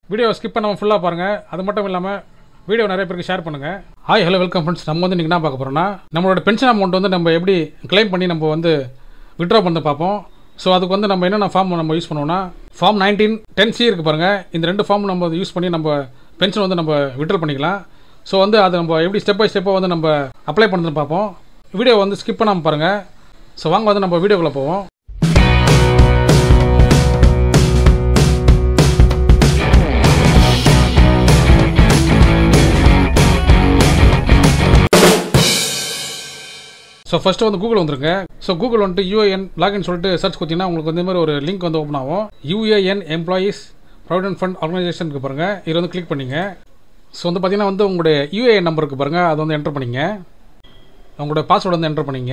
video skip பண்ணாமல் ஃபுல்லாக பாருங்கள் அது மட்டும் இல்லாமல் வீடியோ நிறைய பேருக்கு ஷேர் பண்ணுங்கள் ஹாய் ஹலோ வெல்கம் ஃப்ரெண்ட்ஸ் நம்ம வந்து இன்றைக்கி என்ன பார்க்க போகிறோம்னா நம்மளோட பென்ஷன் அமௌண்ட் வந்து நம்ம எப்படி க்ளைம் பண்ணி நம்ம வந்து விட்ரா பண்ணி பார்ப்போம் ஸோ அதுக்கு வந்து நம்ம என்னென்ன ஃபார்ம் நம்ம யூஸ் பண்ணுவோம்னா ஃபார்ம் நைன்டீன் டென் சி இருக்குது பாருங்கள் இந்த ரெண்டு ஃபார்ம் நம்ம யூஸ் பண்ணி நம்ம பென்ஷன் வந்து நம்ம விட்ரா பண்ணிக்கலாம் ஸோ வந்து அது நம்ம எப்படி ஸ்டெப் பை ஸ்டெப்பாக வந்து நம்ம அப்ளை பண்ணுறது பார்ப்போம் வீடியோ வந்து ஸ்கிப் பண்ணாமல் பாருங்கள் ஸோ வாங்க வந்து நம்ம வீடியோக்குள்ளே போவோம் ஸோ ஃபஸ்ட்டு வந்து கூகுள் வந்துருங்க ஸோ கூகுள் வந்துட்டு யூஏஎன் லாகின் சொல்லிட்டு சர்ச் கொடுத்தீங்கன்னா உங்களுக்கு வந்து இந்த மாதிரி ஒரு லிங்க் வந்து ஓப்பன் ஆகும் யூஏஎன் எம்ப்ளாயீஸ் ப்ராவிடென்ட் ஃபண்ட் ஆர்கனைசேஷனுக்கு பாருங்கள் இது வந்து கிளிக் பண்ணிங்க ஸோ வந்து பார்த்தீங்கன்னா வந்து உங்களுடைய யூஏஎன் நம்பருக்கு பாருங்கள் அதை வந்து என்டர் பண்ணிங்க உங்களோட பாஸ்வேர்டு வந்து என்டர் பண்ணிங்க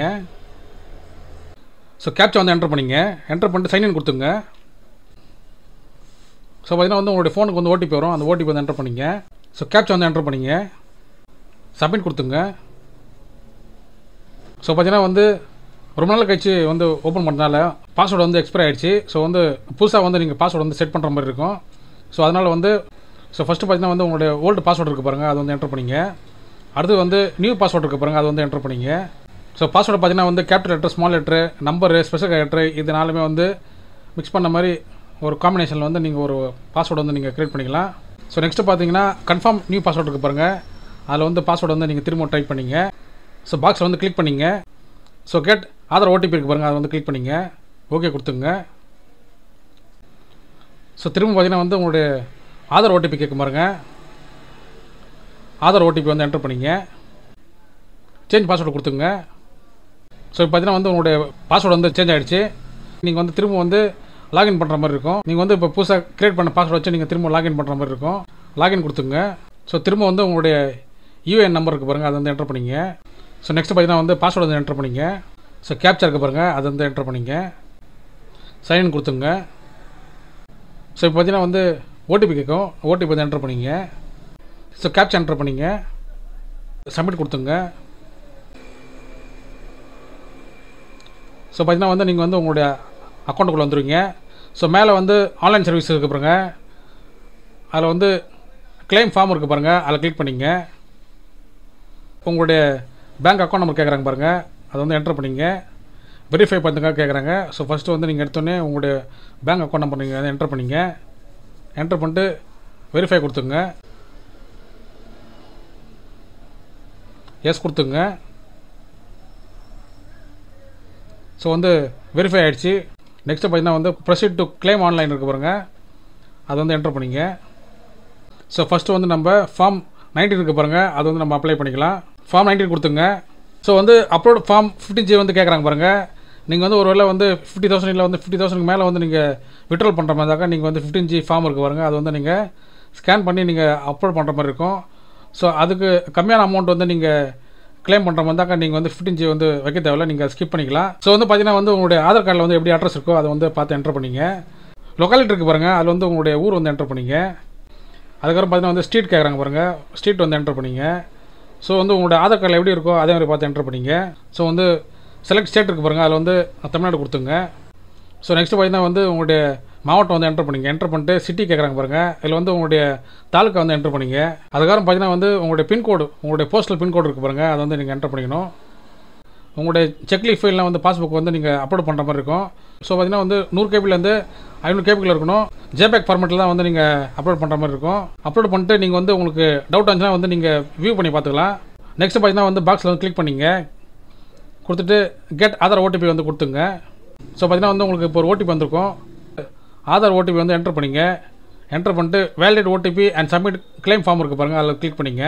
ஸோ கேப்ச்சா வந்து என்டர் பண்ணிங்க என்டர் பண்ணிட்டு சைன்இன் கொடுத்துங்க ஸோ பார்த்தீங்கன்னா வந்து உங்களுடைய ஃபோனுக்கு வந்து ஓடிபி வரும் அந்த ஓடிபி வந்து என்டர் பண்ணிங்க ஸோ கேப்ச்சா வந்து என்டர் பண்ணிங்க சப்மிட் கொடுத்துங்க ஸோ பார்த்தீங்கன்னா வந்து ரொம்ப நாள் கழிச்சு வந்து ஓப்பன் பண்ணனால பாஸ்வேர்டு வந்து எக்ஸ்பைர் ஆகிடுச்சு ஸோ வந்து புதுசாக வந்து நீங்கள் பாஸ்வேர்டு வந்து செட் பண்ணுற மாதிரி இருக்கும் ஸோ அதனால் வந்து ஸோ ஃபஸ்ட்டு பார்த்தீங்கன்னா வந்து உங்களுடைய ஓல்டு பாஸ்வேர்டு இருக்குது பாருங்கள் அது வந்து என்டர் பண்ணிங்க அடுத்து வந்து நியூ பாஸ்வேர்டு இருக்குது பாருங்கள் அது வந்து என்டர் பண்ணிங்க ஸோ பாஸ்வேர்டு பார்த்தீங்கன்னா வந்து capital letter small letter number special letter இது நாலுமே வந்து மிக்ஸ் பண்ண மாதிரி ஒரு காம்பினேஷனில் வந்து நீங்கள் ஒரு பாஸ்வேர்டு வந்து நீங்கள் க்ரியேட் பண்ணிக்கலாம் ஸோ நெக்ஸ்ட்டு பார்த்தீங்கன்னா கன்ஃபார்ம் நியூ பாஸ்வேர்டு இருக்குது பாருங்கள் அதில் வந்து பாஸ்வேர்டு வந்து நீங்கள் திரும்ப டைப் பண்ணிங்க ஸோ பாக்ஸில் வந்து கிளிக் பண்ணிங்க ஸோ கேட் ஆதார் ஓடிபி இருக்கு பாருங்கள் அதை வந்து கிளிக் பண்ணிங்க ஓகே கொடுத்துங்க ஸோ திரும்ப பார்த்தீங்கன்னா வந்து உங்களுடைய ஆதார் ஓடிபி கேட்க பாருங்க ஆதார் ஓடிபி வந்து என்டர் பண்ணிங்க சேஞ்ச் பாஸ்வேர்டு கொடுத்துங்க ஸோ இப்போ பார்த்தீங்கன்னா வந்து உங்களுடைய பாஸ்வேர்டு வந்து சேஞ்ச் ஆகிடுச்சு நீங்கள் வந்து திரும்ப வந்து லாகின் பண்ணுற மாதிரி இருக்கும் நீங்கள் வந்து இப்போ புதுசாக க்ரியேட் பண்ண பாஸ்வேர்டு வச்சு நீங்கள் திரும்ப லாகின் பண்ணுற மாதிரி இருக்கும் லாகின் கொடுத்துங்க ஸோ திரும்ப வந்து உங்களுடைய யூஏஎன் நம்பர் இருக்குது பாருங்கள் அதை வந்து என்டர் பண்ணிங்க ஸோ நெக்ஸ்ட் பார்த்தீங்கன்னா வந்து பாஸ்வேர்டு வந்து என்டர் பண்ணிங்க ஸோ கேப்ச்சா இருக்கு பாருங்கள் அதை வந்து என்டர் பண்ணிங்க சைன் கொடுத்துங்க ஸோ இப்போ பார்த்தீங்கன்னா வந்து ஓடிபி கேட்கும் ஓடிபி வந்து என்டர் பண்ணிங்க ஸோ கேப்ச்சா என்டர் பண்ணிங்க சப்மிட் கொடுத்துங்க ஸோ பார்த்தீங்கன்னா வந்து நீங்கள் வந்து உங்களுடைய அக்கௌண்ட்டுக்குள்ளே வந்துடுவீங்க ஸோ மேலே வந்து ஆன்லைன் சர்வீஸ் இருக்கு பாருங்க அதில் வந்து கிளைம் ஃபார்ம் இருக்குது பாருங்கள் அதில் கிளிக் பண்ணிங்க உங்களுடைய பேங்க் அக்கௌண்ட் நம்பர் கேட்குறாங்க பாருங்கள் அதை வந்து என்டர் பண்ணிங்க வெரிஃபை பண்ணுறதுக்காக கேட்குறாங்க ஸோ ஃபஸ்ட்டு வந்து நீங்கள் எடுத்தோடனே உங்களுடைய பேங்க் அக்கௌண்ட் நம்பர் நீங்கள் வந்து என்டர் பண்ணிங்க என்டர் பண்ணிட்டு வெரிஃபை கொடுத்துங்க எஸ் கொடுத்துங்க ஸோ வந்து வெரிஃபை ஆகிடுச்சு நெக்ஸ்ட்டு பார்த்தீங்கன்னா வந்து ப்ரொசீட் டு கிளைம் ஆன்லைன் இருக்கு பாருங்கள் அதை வந்து என்டர் பண்ணிங்க ஸோ ஃபஸ்ட்டு வந்து நம்ம ஃபார்ம் நைன்டீன் இருக்கு பாருங்கள் அது வந்து நம்ம அப்ளை பண்ணிக்கலாம் ஃபார்ம் நைன்டீன் கொடுத்துங்க ஸோ வந்து அப்லோட் ஃபார்ம் ஃபிஃப்டின் ஜி வந்து கேட்குறாங்க பாருங்கள் நீங்கள் வந்து ஒரு வேளை வந்து ஃபிஃப்டி தௌசண்ட் இல்லை வந்து ஃபிஃப்டி தௌசண்ட்க்கு மேலே வந்து நீங்கள் விட்ரால் பண்ணுற மாதிரி இருந்தாக்கா நீங்கள் வந்து ஃபிஃப்டின் ஜி ஃபார்ம் இருக்கு பாருங்கள் அது வந்து நீங்கள் ஸ்கேன் பண்ணி நீங்கள் அப்லோட் பண்ணுற மாதிரி இருக்கும் ஸோ அதுக்கு கம்மியான அமௌண்ட் வந்து நீங்கள் கிளைம் பண்ணுற மாதிரி இருந்தாக்கா நீங்கள் வந்து ஃபிஃப்டின் ஜி வந்து வைக்க தேவையில்ல நீங்கள் ஸ்கிப் பண்ணிக்கலாம் ஸோ வந்து பார்த்தீங்கன்னா வந்து உங்களுடைய ஆதார் கார்டில் வந்து எப்படி அட்ரஸ் இருக்கோ அதை வந்து பார்த்து என்டர் பண்ணிங்க லொக்காலிட்டி இருக்குது பாருங்கள் அதில் வந்து உங்களுடைய ஊர் வந்து என்டர் பண்ணிங்க அதுக்கப்புறம் பார்த்தீங்கன்னா வந்து ஸ்ட்ரீட் கேட்குறாங்க பாருங்கள் ஸ்ட்ரீட் வந்து என்டர் பண்ணிங்க ஸோ வந்து உங்களுடைய ஆதார் கார்டில் எப்படி இருக்கோ அதே மாதிரி பார்த்து என்டர் பண்ணிங்க ஸோ வந்து செலக்ட் ஸ்டேட் இருக்குது பாருங்கள் அதில் வந்து தமிழ்நாடு கொடுத்துங்க ஸோ நெக்ஸ்ட் பார்த்தீங்கன்னா வந்து உங்களுடைய மாவட்டம் வந்து என்டர் பண்ணிங்க என்டர் பண்ணிட்டு சிட்டி கேட்குறாங்க பாருங்கள் இதில் வந்து உங்களுடைய தாலுக்கா வந்து என்டர் பண்ணிங்க அதுக்கப்புறம் பார்த்தீங்கன்னா வந்து உங்களுடைய பின்கோடு உங்களுடைய போஸ்டல் பின்கோடு இருக்குது பாருங்கள் அதை வந்து நீங்கள் என்டர் பண்ணிக்கணும் உங்களுடைய செக்லீஃப் ஃபைல்லாம் வந்து பாஸ்புக் வந்து நீங்கள் அப்லோட் பண்ணுற மாதிரி இருக்கும் ஸோ பார்த்தீங்கன்னா வந்து நூறு கேபிலேருந்து ஐநூறு கேபிள் இருக்கணும் ஜேபேக் ஃபார்மெட்டில் தான் வந்து நீங்கள் அப்லோட் பண்ணுற மாதிரி இருக்கும் அப்லோட் பண்ணிட்டு நீங்கள் வந்து உங்களுக்கு டவுட் இருந்துச்சுன்னா வந்து நீங்கள் வியூ பண்ணி பார்த்துக்கலாம் நெக்ஸ்ட் பார்த்தீங்கன்னா வந்து பாக்ஸில் வந்து கிளிக் பண்ணிங்க கொடுத்துட்டு கெட் ஆதார் ஓடிபி வந்து கொடுத்துங்க ஸோ பார்த்தீங்கன்னா வந்து உங்களுக்கு இப்போ ஒரு ஓடிபி வந்திருக்கும் ஆதார் ஓடிபி வந்து என்டர் பண்ணிங்க என்டர் பண்ணிட்டு validate OTP and submit claim form இருக்குது பாருங்கள் அதில் கிளிக் பண்ணிங்க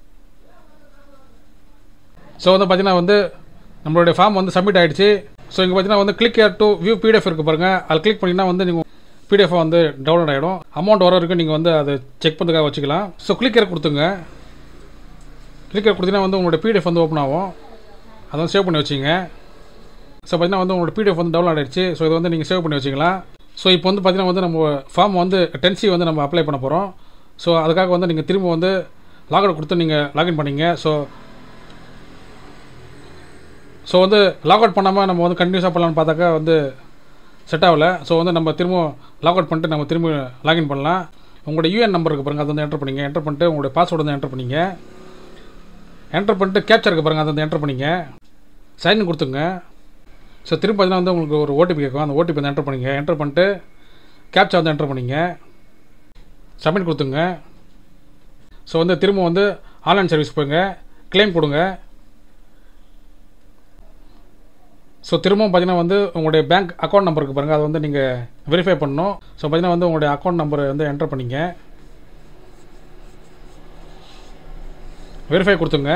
ஸோ வந்து பார்த்தீங்கன்னா வந்து நம்மளுடைய ஃபார்ம் வந்து சப்மிட் ஆகிடுச்சு ஸோ இங்கே பார்த்தீங்கன்னா வந்து click here to view PDF இருக்குது பாருங்கள் அதில் கிளிக் பண்ணிங்கன்னா வந்து நீங்கள் பிடிஎஃப் வந்து டவுன்லோட் ஆகிடும் அமௌண்ட் வர வரைக்கும் நீங்கள் வந்து அதை செக் பண்ணுறதுக்காக வச்சுக்கலாம் ஸோ கிளிக் ஏர் கொடுத்துங்க கிளிக் ஏர் கொடுத்தீங்கன்னா வந்து உங்களுடைய பிடிஎஃப் வந்து ஓப்பன் ஆகும் அதை வந்து சேவ் பண்ணி வச்சிங்க ஸோ பார்த்தீங்கன்னா வந்து உங்களோட பிடிஎஃப் வந்து டவுன்லோட் ஆகிடுச்சு ஸோ இதை வந்து நீங்கள் சேவ் பண்ணி வச்சிக்கலாம் ஸோ இப்போ வந்து பார்த்தீங்கன்னா வந்து நம்ம ஃபார்ம் வந்து டென்சி வந்து நம்ம அப்ளை பண்ண போகிறோம் ஸோ அதுக்காக வந்து நீங்கள் திரும்ப வந்து லாகவுட் கொடுத்து நீங்கள் லாகின் பண்ணீங்க ஸோ ஸோ வந்து லாக் அவுட் பண்ணாமல் நம்ம வந்து கண்டினியூஸாக பண்ணலாம்னு பார்த்தாக்கா வந்து செட் ஆகல ஸோ வந்து நம்ம திரும்ப லாக் அவுட் பண்ணிட்டு நம்ம திரும்ப லாகின் பண்ணலாம் உங்களோட யூஎன் நம்பர் இருக்கு பாருங்க அது வந்து என்டர் பண்ணிங்க என்டர் பண்ணிட்டு உங்களுடைய பாஸ்வேர்டு வந்து என்டர் பண்ணிங்க என்டர் பண்ணிட்டு கேப்சர் இருக்கு பாருங்க அதை வந்து என்டர் பண்ணிங்க சைன் கொடுத்துங்க ஸோ திரும்ப பார்த்தீங்கன்னா வந்து உங்களுக்கு ஒரு ஓடிபி கேட்கும் அந்த ஓடிபி வந்து என்டர் பண்ணிங்க என்டர் பண்ணிட்டு கேப்சா வந்து என்டர் பண்ணிங்க சப்மிட் கொடுத்துங்க ஸோ வந்து திரும்ப வந்து ஆன்லைன் சர்வீஸ் போய்ங்க க்ளைம் கொடுங்க ஸோ திரும்பவும் பார்த்தீங்கன்னா வந்து உங்களுடைய பேங்க் அக்கௌண்ட் நம்பருக்கு பாருங்கள் அதை வந்து நீங்கள் வெரிஃபை பண்ணணும் ஸோ பார்த்தீங்கன்னா வந்து உங்களுடைய அக்கௌண்ட் நம்பரை வந்து என்டர் பண்ணிங்க வெரிஃபை கொடுத்துங்க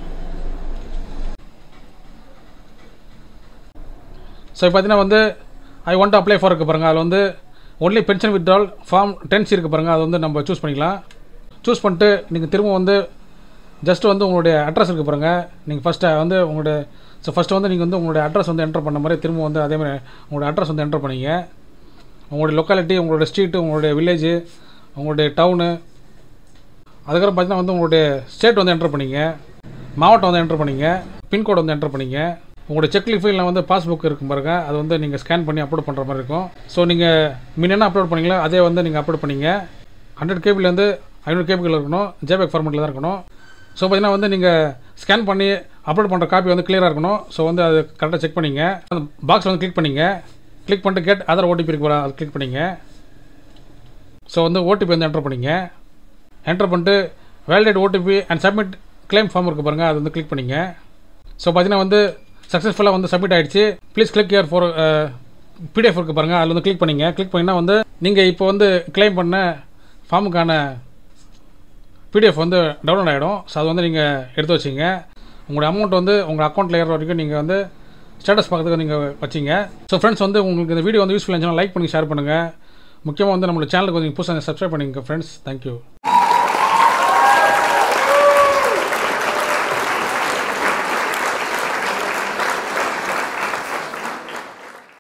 ஸோ இப்போ பார்த்தீங்கன்னா வந்து ஐ வாண்ட் அப்ளை ஃபார் இருக்கு பாருங்கள் அதில் வந்து only pension withdrawal form tens இருக்கு பாருங்கள் அதை வந்து நம்ம சூஸ் பண்ணிக்கலாம் சூஸ் பண்ணிட்டு நீங்கள் திரும்ப வந்து ஜஸ்ட் வந்து உங்களுடைய அட்ரஸ் இருக்கு பாருங்கள் நீங்கள் ஃபஸ்ட்டு வந்து உங்களுடைய ஸோ ஃபஸ்ட்டு வந்து நீங்கள் வந்து உங்களுடைய அட்ரஸ் வந்து என்டர் பண்ண மாதிரி திரும்ப வந்து அதே மாதிரி உங்களுடைய அட்ரஸ் வந்து என்டர் பண்ணிங்க உங்களுடைய லொக்காலிட்டி உங்களுடைய ஸ்ட்ரீட்டு உங்களுடைய வில்லேஜு உங்களுடைய டவுனு அதுக்கப்புறம் பார்த்தீங்கன்னா வந்து உங்களுடைய ஸ்டேட் வந்து என்டர் பண்ணிங்க மாவட்டம் வந்து என்டர் பண்ணிங்க பின்கோடு வந்து என்டர் பண்ணிங்க உங்களுடைய செக்லி ஃபைலில் வந்து பாஸ்புக் இருக்கும் பாருங்க அது வந்து நீங்கள் ஸ்கேன் பண்ணி அப்லோட் பண்ணுற மாதிரி இருக்கும் ஸோ நீங்கள் முன்ன என்ன அப்லோட் பண்ணீங்களோ அதே வந்து நீங்கள் அப்லோட் பண்ணீங்க ஹண்ட்ரட் கேபிலேருந்து ஐநூறு கேபிள் இருக்கணும் ஜேபேக் ஃபார்மெட்டில் தான் இருக்கணும் ஸோ பார்த்தீங்கன்னா வந்து நீங்கள் ஸ்கேன் பண்ணி அப்லோட் பண்ணுற காப்பி வந்து கிளியராக இருக்கணும் ஸோ வந்து அது கரெக்டாக செக் பண்ணிங்க அந்த பாக்ஸ் வந்து கிளிக் பண்ணிங்க கிளிக் பண்ணிட்டு கேட் அதர் ஓடிபி இருக்கு பாரு, அது கிளிக் பண்ணிங்க ஸோ வந்து ஓடிபி வந்து என்டர் பண்ணிங்க என்டர் பண்ணிட்டு validate OTP and submit claim form இருக்கு பாருங்கள் அது வந்து கிளிக் பண்ணிங்க ஸோ பார்த்தீங்கன்னா வந்து சக்ஸஸ்ஃபுல்லாக வந்து சப்மிட் ஆயிடுச்சு please click here for PDF இருக்கு பாருங்கள் அதில் வந்து கிளிக் பண்ணிங்க கிளிக் பண்ணினா வந்து நீங்கள் இப்போ வந்து கிளைம் பண்ண ஃபார்முக்கான பிடிஎஃப் வந்து டவுன்லோட் ஆகிடும் ஸோ அது வந்து நீங்கள் எடுத்து வச்சிங்க உங்களுடைய அமௌண்ட் வந்து உங்கள் அக்கௌண்ட்டில் ஏற வரைக்கும் நீங்கள் வந்து ஸ்டேட்டஸ் பார்க்கறதுக்கு நீங்கள் வச்சிங்க ஸோ ஃப்ரெண்ட்ஸ் வந்து உங்களுக்கு இந்த வீடியோ வந்து யூஸ்ஃபுல் இருந்துச்சுன்னா லைக் பண்ணி ஷேர் பண்ணுங்கள் முக்கியமாக வந்து நம்மளோட சேனலுக்கு வந்து புதுசாக சப்ஸ்கிரைப் பண்ணிங்க ஃப்ரெண்ட்ஸ் தேங்க்யூ